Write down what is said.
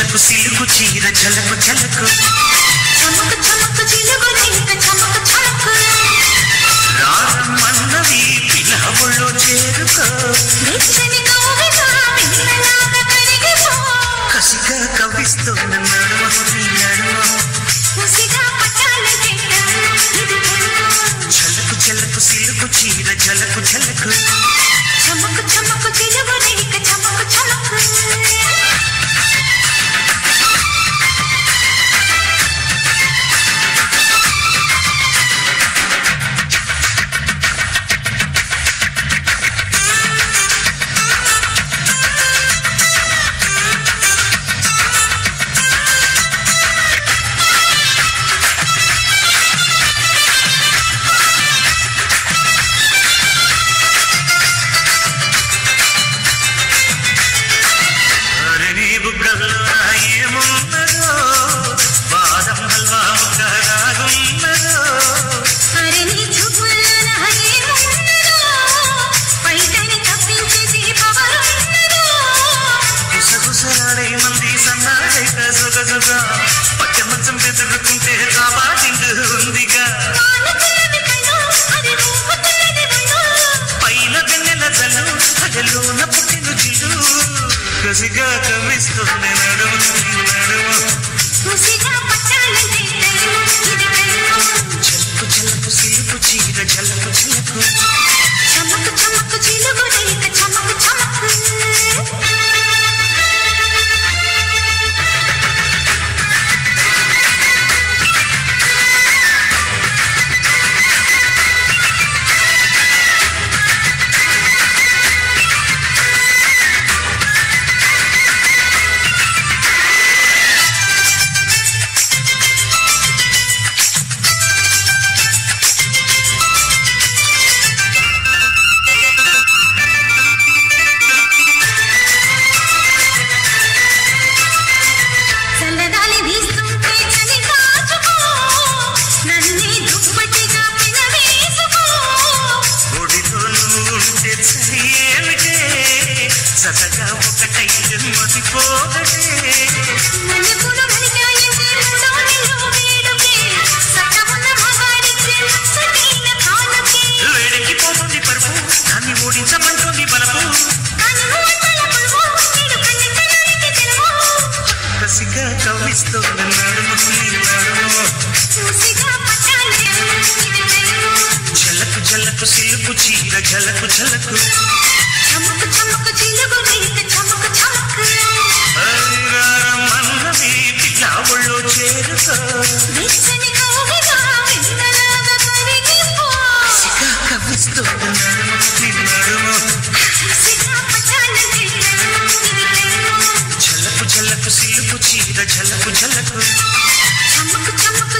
జలకు silk చీర జలకు జలకు చమకు చమకు చిలుగు రేఖ చమకు చమకు రారమ్మన్నవి పిల్లవుల్లో చేరుకో వెచ్చని కౌగిట వెన్నెలాగా కరిగిపో కసిగా కవిస్తున్న నడుమ నీ నడుమ ముసిగా పట్టాలంటే ఇది తెలుగు జలకు జలకు సిలుకు చీర జలకు జలకు చమకు చమకు చిలుగు రేఖ చమకు చమకు అరే నీ బుగ్గల్లో ఏమున్నదో బాదం హల్వా ముక్కరాగున్నదో అరే నీ చూపుల్లో నా ఏమున్నదో పైటని తప్పించేసి పవరున్నదో గుసగుసలాడే మంది సన్నాడైక సొగసుగా పక్క మంచం బెదురుకుంటే కాపాటిండు ఉందిగా వానకులవి కళ్ళు అది రూపుతున్నది ఒళ్ళు పైన వెన్నెల జలు అగలోన పుట్టిన జిలు కసిగా కవిస్తుంది నడుము నడుము ముసిగా పట్టాలంటే తెలుగు ఇది తెలుగు జలకు జలకు సిలుకు చీర జలకు జలకు చమకు చమకు చిలుగు రేఖ చమకు చమకు చల్లగాలి వీస్తుంటే చలి కాచుకో నన్నే దుప్పటిగా పినవేసుకో ఒడిలో నువ్వు ఉంటే చలి ఏమిటే సతగా ఒకటై మతిపోగటే మల్లెపూలు మరిగాయంటే మూడో నెలలో వేడుకే సత్తమున్న మగాడిచ్చే లక్షణీయ కానుకే వేడికి పోతుంది పరుపు దాన్ని ఓడించమంటుంది బలపు కన్ను వంటల పులుగు నీడు కన్నెత్తనానికి తెలుగు కసిగా కవిస్తుంది నడుము నీ నడుము చూసిగా పట్టాలి ఇది తెలుగు జలకు జలకు సిలుకు చీర జలకు జలకు చమకు చమకు చిలుగు రేఖ చమకు చమకు అన్నది పిల్లావుల్లో చేరుకో వెచ్చని కౌగిట వెన్నెలాగా కరిగిపో కసిగా కవిస్తుంది నడుము నీ నడుము చూసిగా పట్టాలి ఇది తెలుగు జలకు జలకు సిలుకు చీర జలకు జలకు చమకు చమకు